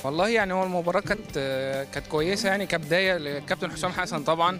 والله يعني هو المباراة كانت كانت كويسة يعني كبداية للكابتن حسام حسن طبعا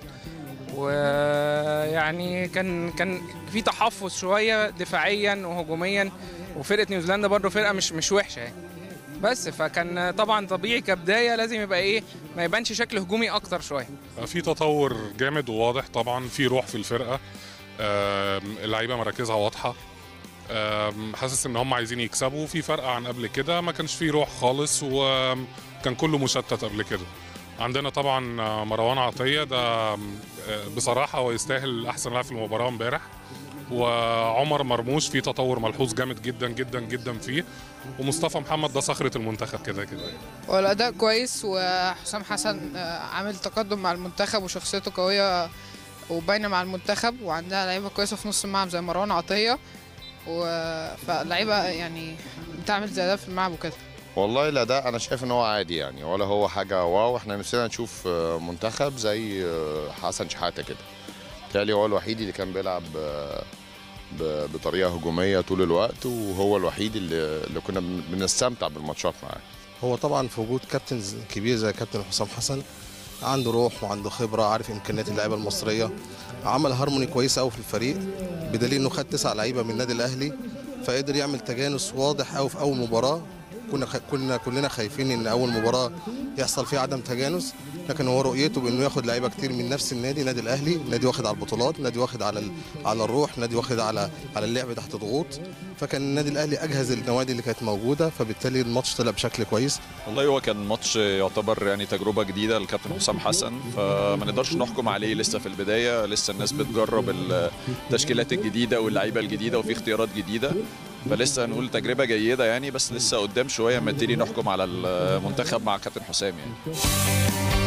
ويعني كان كان في تحفظ شوية دفاعيا وهجوميا وفرقة نيوزيلندا برضه فرقة مش مش وحشة يعني بس فكان طبعا طبيعي كبداية لازم يبقى ايه ما يبانش شكل هجومي اكتر شوية في تطور جامد وواضح طبعا في روح في الفرقه آم، اللعيبه مراكزها واضحه آم، حاسس ان هم عايزين يكسبوا في فرق عن قبل كده ما كانش فيه روح خالص وكان كله مشتت قبل كده عندنا طبعا مروان عطيه ده آم، بصراحه هو يستاهل احسن لاعب في المباراه امبارح وعمر مرموش في تطور ملحوظ جامد جدا جدا جدا فيه ومصطفى محمد ده صخره المنتخب كده كده هو الأداء كويس وحسام حسن آه، عامل تقدم مع المنتخب وشخصيته قوية وباينة مع المنتخب وعندها لعيبة كويسة في نص الملعب زي مروان عطية و... فاللعيبة يعني بتعمل زي ده في الملعب وكده والله الاداء انا شايف ان هو عادي يعني ولا هو حاجه واو احنا نفسنا نشوف آه، منتخب زي آه، حسن شحاته كده بالتالي هو الوحيد اللي كان بيلعب آه، ب- بطريقه هجوميه طول الوقت وهو الوحيد اللي, اللي كنا بن- بنستمتع بالماتشات معاه هو طبعا في وجود كابتن ز- كبير زي كابتن حسام حسن عنده روح وعنده خبره عارف امكانيات اللعيبه المصريه عمل هارموني كويس قوي في الفريق بدليل انه خد تسع لعيبه من النادي الاهلي فقدر يعمل تجانس واضح قوي في اول مباراه كنا خ... كنا كلنا خايفين ان اول مباراه يحصل فيها عدم تجانس لكن هو رؤيته بانه ياخد لعيبه كتير من نفس النادي نادي الاهلي نادي واخد على البطولات نادي واخد على ال... على الروح نادي واخد على على اللعب تحت ضغوط فكان النادي الاهلي اجهز النوادي اللي كانت موجوده فبالتالي الماتش طلع بشكل كويس والله هو كان ماتش يعتبر يعني تجربة جديدة للكابتن حسام حسن فما نقدرش نحكم عليه لسه في البداية لسه الناس بتجرب التشكيلات الجديدة واللعيبة الجديدة وفي اختيارات جديدة فلسه هنقول تجربة جيدة يعني بس لسه قدام شوية ما نبتدي نحكم على المنتخب مع كابتن حسام يعني